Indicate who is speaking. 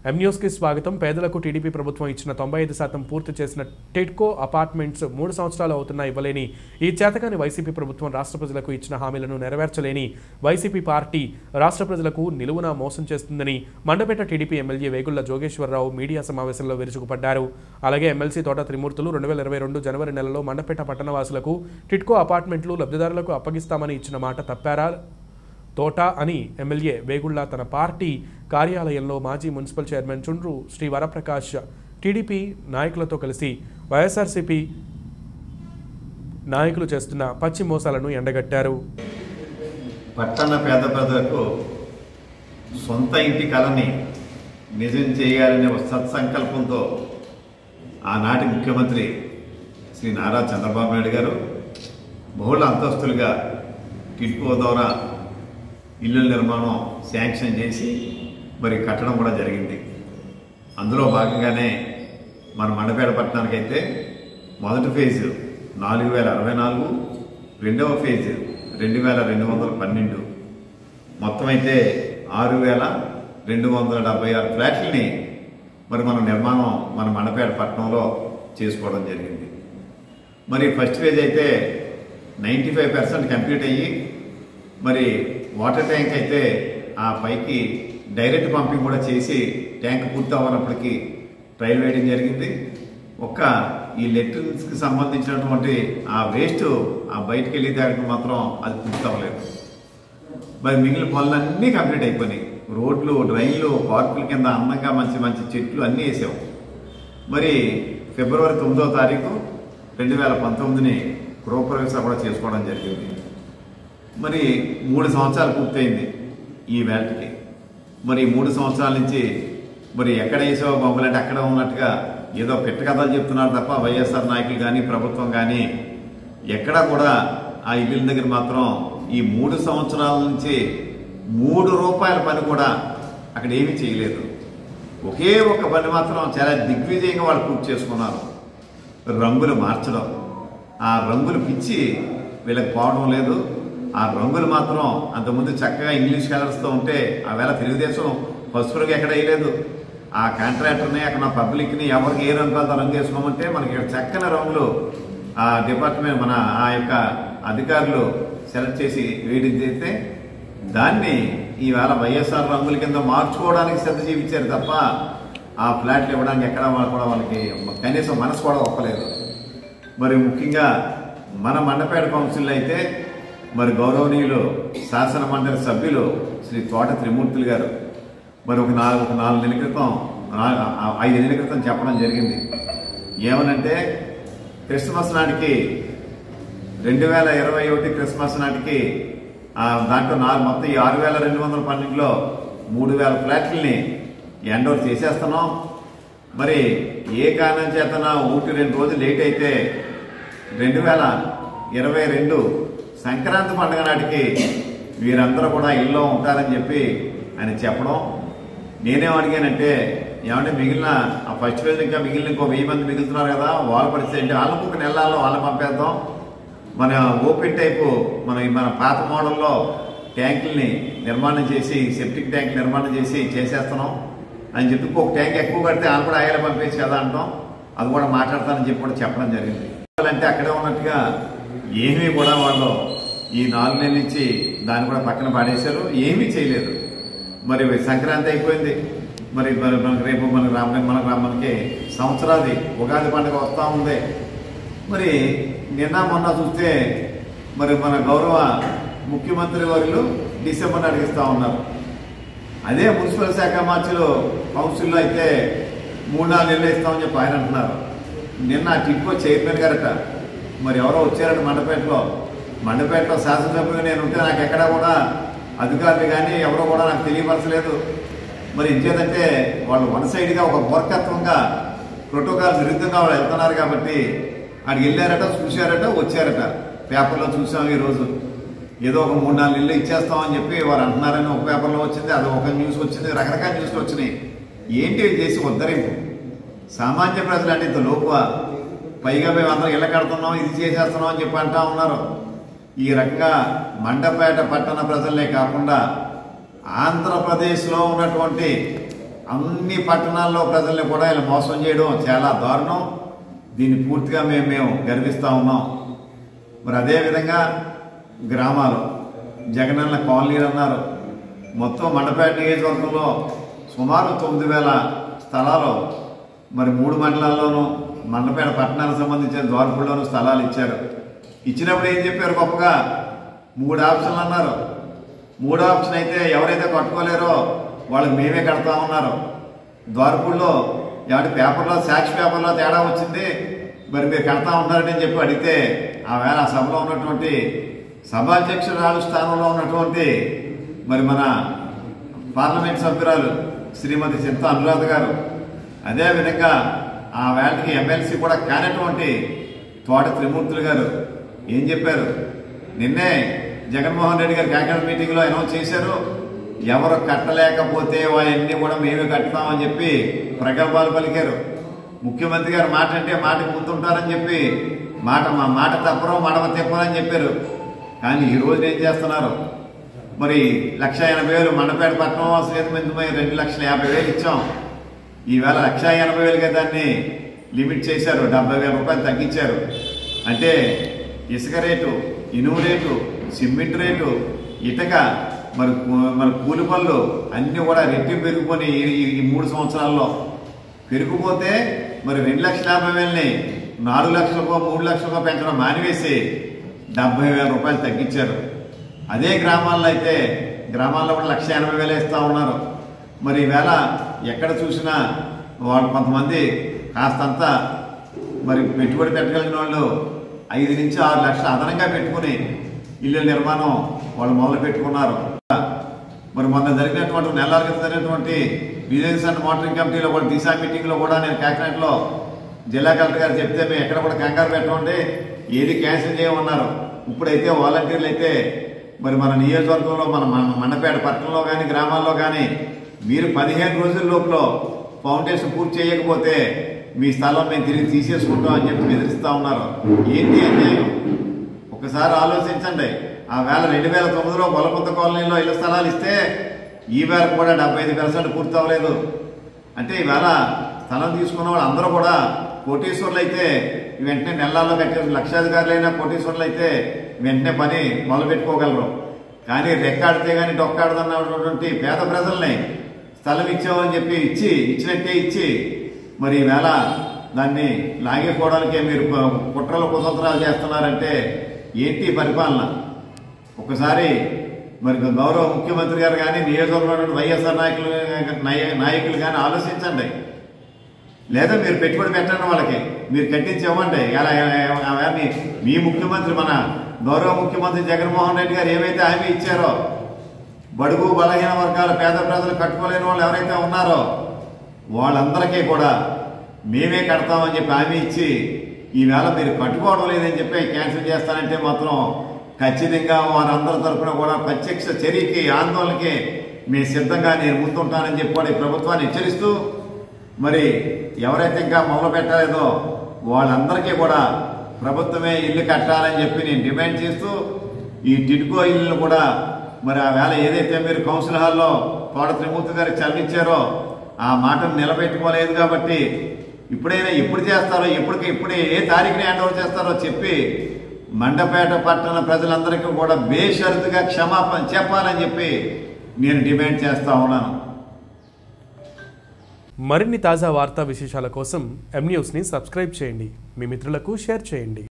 Speaker 1: ఎం న్యూస్కి స్వాగతం పేదలకు టీడీపీ ప్రభుత్వం ఇచ్చిన తొంభై ఐదు శాతం పూర్తి చేసిన టెడ్కో అపార్ట్మెంట్స్ మూడు సంవత్సరాలు అవుతున్నా ఇవ్వలేని ఈ చేతకాని వైసీపీ ప్రభుత్వం రాష్ట్ర ప్రజలకు ఇచ్చిన హామీలను నెరవేర్చలేని వైసీపీ పార్టీ రాష్ట్ర ప్రజలకు నిలువున మోసం చేస్తుందని మండపేట టీడీపీ ఎమ్మెల్యే వేగుళ్ల జోగేశ్వరరావు మీడియా సమావేశంలో విరుచుకుపడ్డారు అలాగే ఎమ్మెల్సీ తోట త్రిమూర్తులు రెండు వేల ఇరవై రెండు జనవరి నెలలో మండపేట పట్టణవాసులకు టిట్కో అపార్ట్మెంట్లు లబ్ధిదారులకు అప్పగిస్తామని ఇచ్చిన మాట తప్పారా తోట అని ఎమ్మెల్యే వేగుళ్ల తన పార్టీ కార్యాలయంలో మాజీ మున్సిపల్ చైర్మన్ చుండ్రు శ్రీ వరప్రకాష్ టీడీపీ నాయకులతో కలిసి వైఎస్ఆర్సీపీ నాయకులు చేస్తున్న పచ్చి మోసాలను ఎండగట్టారు
Speaker 2: పట్టణ పేద ప్రజలకు సొంత ఇంటి కళని నిజం చేయాలనే ఒక సత్సంకల్పంతో ఆనాటి ముఖ్యమంత్రి శ్రీ నారా చంద్రబాబు నాయుడు గారు బహుళ అంతస్తులుగా టిడ్కో ద్వారా ఇల్లు నిర్మాణం శాంక్షన్ చేసి మరి కట్టడం కూడా జరిగింది అందులో భాగంగానే మన మండపేట పట్టణానికైతే మొదటి ఫేజ్ నాలుగు వేల అరవై నాలుగు రెండవ ఫేజ్ రెండు వేల రెండు వందల పన్నెండు మొత్తం అయితే ఆరు వేల రెండు వందల డెబ్బై ఆరు ఫ్లాట్లని మరి మన నిర్మాణం మన మండపేట పట్టణంలో చేసుకోవడం జరిగింది మరి ఫస్ట్ ఫేజ్ అయితే నైంటీ ఫైవ్ పర్సెంట్ కంప్లీట్ అయ్యి మరి వాటర్ ట్యాంక్ అయితే ఆ పైకి డైరెక్ట్ పంపింగ్ కూడా చేసి ట్యాంక్ పూర్తి అవ్వనప్పటికీ ట్రయల్ వేయడం జరిగింది ఒక్క ఈ లెట్రిన్స్కి సంబంధించినటువంటి ఆ వేస్ట్ ఆ బయటికి వెళ్ళే దానికి మాత్రం అది పూర్తి అవ్వలేదు మరి మిగిలిన పనులన్నీ కంప్లీట్ అయిపోయినాయి రోడ్లు డ్రైన్లు పార్కుల కింద అందంగా మంచి మంచి చెట్లు అన్నీ వేసాం మరి ఫిబ్రవరి తొమ్మిదవ తారీఖు రెండు వేల పంతొమ్మిదిని గృహప్రవేశం కూడా చేసుకోవడం జరిగింది మరి మూడు సంవత్సరాలు పూర్తయింది ఈ వేళకి మరి ఈ మూడు సంవత్సరాల నుంచి మరి ఎక్కడ వేసావో బొమ్మలు అంటే అక్కడ ఉన్నట్టుగా ఏదో పెట్ట కథలు చెప్తున్నారు తప్ప వైఎస్ఆర్ నాయకులు కానీ ప్రభుత్వం కానీ ఎక్కడా కూడా ఆ ఇల్లుల దగ్గర మాత్రం ఈ మూడు సంవత్సరాల నుంచి మూడు రూపాయల పని కూడా అక్కడ ఏమీ చేయలేదు ఒకే ఒక్క పని మాత్రం చాలా దిగ్విజయంగా వాళ్ళు పూర్తి చేసుకున్నారు రంగులు మార్చడం ఆ రంగులు పిచ్చి వీళ్ళకి పోవడం లేదు ఆ రంగులు మాత్రం అంతకుముందు చక్కగా ఇంగ్లీష్ కలర్స్తో ఉంటే ఆ వేళ తెలుగుదేశం పసుపు రంగు ఎక్కడ వేయలేదు ఆ కాంట్రాక్టర్ని అక్కడ పబ్లిక్ని ఎవరికి ఏ రంగులతో రంగు వేసుకోమంటే మనకి ఇక్కడ చక్కని రంగులు ఆ డిపార్ట్మెంట్ మన ఆ యొక్క అధికారులు సెలెక్ట్ చేసి వేయడం చేస్తే దాన్ని ఈవేళ వైఎస్ఆర్ రంగుల కింద మార్చుకోవడానికి శ్రద్ధ చూపించారు తప్ప ఆ ఫ్లాట్లు ఇవ్వడానికి ఎక్కడ వాళ్ళు కూడా వాళ్ళకి కనీసం మనసు కూడా ఒప్పలేదు మరి ముఖ్యంగా మన మండపేట కౌన్సిల్ అయితే మరి గౌరవనీయులు శాసన మండలి సభ్యులు శ్రీ తోట త్రిమూర్తులు గారు మరి ఒక నాలుగు ఒక నాలుగు నెలల క్రితం నా- ఆ- ఐదు నెలల క్రితం చెప్పడం జరిగింది ఏమనంటే క్రిస్మస్ నాటికి రెండు వేల ఇరవై ఒకటి క్రిస్మస్ నాటికి ఆ, దాంట్లో నాలుగు మొత్తం ఈ ఆరు వేల రెండు వందల పన్నెండులో మూడు వేల ఫ్లాట్లని ఎండ్ ఓవర్ చేసేస్తున్నాం మరి ఏ కారణం చేతన ఒకటి రెండు రోజులు లేట్ అయితే రెండు వేల ఇరవై రెండు సంక్రాంతి పండుగ నాటికి వీరందరూ కూడా ఇల్లో ఉంటారని చెప్పి ఆయన చెప్పడం నేనేం అడిగానంటే ఏమంటే మిగిలిన ఆ ఫస్ట్ ఫేజ్ ఇంకా మిగిలిన ఇంకో వెయ్యి మంది మిగులుతున్నారు కదా వాళ్ళ పరిస్థితి ఏంటి వాళ్ళకు ఒక నెలల్లో వాళ్ళని పంపేద్దాం మన ఓపెన్ టైపు మన ఈ మన పాత మోడల్లో ట్యాంకుల్ని నిర్మాణం చేసి సెప్టిక్ ట్యాంక్ నిర్మాణం చేసి చేసేస్తున్నాం అని చెప్పి ఇంకొక ట్యాంక్ ఎక్కువ కడితే వాళ్ళు కూడా ఆయాలు పంపేసి కదా అంటాం అది కూడా మాట్లాడతానని చెప్పి కూడా చెప్పడం జరిగింది అంటే అక్కడే ఉన్నట్టుగా ఏమీ కూడా వాళ్ళు ఈ నాలుగు నెలల నుంచి దాన్ని కూడా పక్కన పాడేశారు ఏమీ చేయలేదు మరి సంక్రాంతి అయిపోయింది మరి మరి మనకి రేపు మన రామ మన మనకి సంవత్సరాది ఉగాది పండుగ వస్తూ ఉంది మరి నిన్న మొన్న చూస్తే మరి మన గౌరవ ముఖ్యమంత్రి వారిలు డిసెంబర్ అడిగిస్తూ ఉన్నారు అదే మున్సిపల్ శాఖ మార్చిలో కౌన్సిల్లో అయితే మూడు నాలుగు నెలలు ఇస్తామని చెప్పి ఆయన అంటున్నారు నిన్న టిక్కో చైర్మన్ గారట మరి ఎవరో వచ్చారట మండపేటలో మండపేటలో శాసనసభ్యుగా నేను ఉంటే నాకు ఎక్కడా కూడా అధికారులు కానీ ఎవరో కూడా నాకు తెలియపరచలేదు మరి ఇంకేదంటే వాళ్ళు వన్ సైడ్గా ఒక మూర్ఖత్వంగా ప్రోటోకాల్ విరుద్ధంగా వాళ్ళు వెళ్తున్నారు కాబట్టి అక్కడికి వెళ్ళారట చూశారట వచ్చారట పేపర్లో చూసాం ఈరోజు ఏదో ఒక మూడు నాలుగు నెలలు ఇచ్చేస్తామని చెప్పి వారు అంటున్నారని ఒక పేపర్లో వచ్చింది అది ఒక న్యూస్ వచ్చింది రకరకాల న్యూస్లు వచ్చినాయి ఏంటి ఇది చేసి ఉద్ధరింపు సామాన్య ప్రజలు అంటే ఇంత లోకువ పైగా మేము అందరం ఇళ్ళ కడుతున్నాం ఇది చేసేస్తున్నాం అని చెప్పి అంటా ఉన్నారు ఈ రకంగా మండపేట పట్టణ ప్రజలనే కాకుండా ఆంధ్రప్రదేశ్లో ఉన్నటువంటి అన్ని పట్టణాల్లో ప్రజల్ని కూడా ఇలా మోసం చేయడం చాలా దారుణం దీన్ని పూర్తిగా మేము మేము గర్విస్తూ ఉన్నాం మరి అదేవిధంగా గ్రామాలు జగనన్న కాలనీలు అన్నారు మొత్తం మండపేట నియోజకవర్గంలో సుమారు తొమ్మిది వేల స్థలాలు మరి మూడు మండలాల్లోనూ మండపేట పట్టణానికి సంబంధించిన ద్వారపుల్లోనూ స్థలాలు ఇచ్చారు ఇచ్చినప్పుడు ఏం చెప్పారు గొప్పగా మూడు ఆప్షన్లు అన్నారు మూడో ఆప్షన్ అయితే ఎవరైతే కట్టుకోలేరో వాళ్ళకి మేమే కడతా ఉన్నారు ద్వారపుల్లో ఎవరి పేపర్లో సాక్షి పేపర్లో తేడా వచ్చింది మరి మీరు కడతా ఉన్నారని అని చెప్పి అడిగితే ఆ వేళ ఆ సభలో ఉన్నటువంటి సభాధ్యక్షురాలు స్థానంలో ఉన్నటువంటి మరి మన పార్లమెంట్ సభ్యురాలు శ్రీమతి చింత అనురాధ గారు అదేవిధంగా ఆ వేళకి ఎమ్మెల్సీ కూడా కానటువంటి తోట త్రిమూర్తులు గారు ఏం చెప్పారు నిన్నే జగన్మోహన్ రెడ్డి గారు కాకినాడ మీటింగ్లో అనౌన్స్ చేశారు ఎవరు కట్టలేకపోతే అవన్నీ కూడా మేమే కట్టుతామని చెప్పి ప్రగల్భాలు పలికారు ముఖ్యమంత్రి గారు మాట అంటే మాటకు ముందుంటారని చెప్పి మాట మా మాట తప్పరో మడమ తిప్పరని చెప్పారు కానీ ఈ రోజు ఏం చేస్తున్నారు మరి లక్ష ఎనభై వేలు మండపేట పట్టణం వాసులు రెండు లక్షల యాభై వేలు ఇచ్చాం ఈవేళ లక్ష ఎనభై వేలుగా దాన్ని లిమిట్ చేశారు డెబ్బై వేల రూపాయలు తగ్గించారు అంటే ఇసుక రేటు ఇనుము రేటు సిమెంట్ రేటు ఇటక మరి కూ- మరి కూలి పనులు అన్నీ కూడా రెట్టింపు పెరిగిపోయి ఈ- ఈ మూడు సంవత్సరాల్లో పెరిగిపోతే మరి రెండు లక్షల యాభై వేలని నాలుగు లక్షలకో మూడు లక్షలకో పెంచడం మానివేసి డెబ్బై వేల రూపాయలు తగ్గించారు అదే గ్రామాల్లో అయితే గ్రామాల్లో కూడా లక్ష ఎనభై వేలు ఇస్తా ఉన్నారు మరి ఈవేళ ఎక్కడ చూసినా వాళ్ళు కొంతమంది కాస్తంత మరి పెట్టుబడి పెట్టగలిగిన వాళ్ళు ఐదు నుంచి ఆరు లక్షలు అదనంగా పెట్టుకుని ఇల్లు నిర్మాణం వాళ్ళు మొదలు పెట్టుకున్నారు మరి మొన్న జరిగినటువంటి నెలల క్రితం జరిగినటువంటి బిజినెస్ అండ్ మోటరింగ్ కమిటీలో కూడా దిశా మీటింగ్లో కూడా నేను కాకినాడలో జిల్లా కలెక్టర్ గారు చెప్తే మేము ఎక్కడ కూడా కంగారు పెట్టమండి ఏది క్యాన్సిల్ చేయమన్నారు ఇప్పుడైతే వాలంటీర్లు అయితే మరి మన నియోజకవర్గంలో మన మన- మండపేట పట్టణంలో కానీ గ్రామాల్లో కానీ మీరు పదిహేను రోజుల లోపల ఫౌండేషన్ పూర్తి చేయకపోతే మీ స్థలం మేము తిరిగి తీసేసుకుంటాం అని చెప్పి బెదిరిస్తా ఉన్నారు ఏంటి అన్యాయం ఒకసారి ఆలోచించండి ఆ వేళ రెండు వేల తొమ్మిదిలో బొలకొంత కాలనీలో ఇళ్ల స్థలాలు ఇస్తే ఈ వేళ కూడా డెబ్బై ఐదు పర్సెంట్ పూర్తి అవ్వలేదు అంటే ఈవేళ స్థలం తీసుకున్న వాళ్ళు అందరూ కూడా కోటీశ్వర్లు అయితే వెంటనే నెలల్లో కట్టే లక్షాధికారులైన కోటీశ్వర్లు అయితే వెంటనే పని మొదలు పెట్టుకోగలరు కానీ రెక్కాడితే కానీ డొక్కాడదన్నటువంటి పేద ప్రజల్ని స్థలం ఇచ్చామని చెప్పి ఇచ్చి ఇచ్చినట్టే ఇచ్చి మరి ఈవేళ దాన్ని లాగేకోవడానికే మీరు కు- కుట్రలు కుతంత్రాలు చేస్తున్నారంటే ఏంటి పరిపాలన ఒకసారి మరి గౌరవ ముఖ్యమంత్రి గారు కానీ నియోజకవర్గంలో వైఎస్ఆర్ నాయకులు నాయ- నాయకులు కానీ ఆలోచించండి లేదా మీరు పెట్టుబడి పెట్టండి వాళ్ళకి మీరు కట్టించి ఇవ్వండి ఎలా ఎలా- ఎలా మీ మీ ముఖ్యమంత్రి మన గౌరవ ముఖ్యమంత్రి జగన్మోహన్ రెడ్డి గారు ఏవైతే హామీ ఇచ్చారో బడుగు బలహీన వర్గాల పేద ప్రజలు కట్టుకోలేని వాళ్ళు ఎవరైతే ఉన్నారో వాళ్ళందరికీ కూడా మేమే కడతామని చెప్పి హామీ ఇచ్చి ఈవేళ మీరు కట్టుకోవడం లేదని చెప్పి క్యాన్సిల్ చేస్తానంటే మాత్రం ఖచ్చితంగా వారందరి తరఫున కూడా ప్రత్యక్ష చర్యకి ఆందోళనకి మేము సిద్ధంగా నేను ముందుంటానని చెప్పి కూడా ఈ ప్రభుత్వాన్ని హెచ్చరిస్తూ మరి ఎవరైతే ఇంకా మొదలు పెట్టలేదో వాళ్ళందరికీ కూడా ప్రభుత్వమే ఇల్లు కట్టాలని చెప్పి నేను డిమాండ్ చేస్తూ ఈ టిడ్కో ఇల్లు కూడా మరి ఆ వేళ ఏదైతే మీరు కౌన్సిల్ హాల్లో తోట త్రిమూర్తి గారికి చదివించారో ఆ మాటను నిలబెట్టుకోలేదు కాబట్టి ఇప్పుడైనా ఎప్పుడు చేస్తారో ఎప్పటికి ఇప్పుడే ఏ తారీఖుని హ్యాండ్ ఓవర్ చేస్తారో చెప్పి మండపేట పట్టణ ప్రజలందరికీ కూడా బేషరతుగా క్షమాపణ చెప్పాలని చెప్పి నేను డిమాండ్ చేస్తా ఉన్నాను
Speaker 1: మరిన్ని తాజా వార్తా విశేషాల కోసం ఎం న్యూస్ని సబ్స్క్రైబ్ చేయండి మీ మిత్రులకు షేర్ చేయండి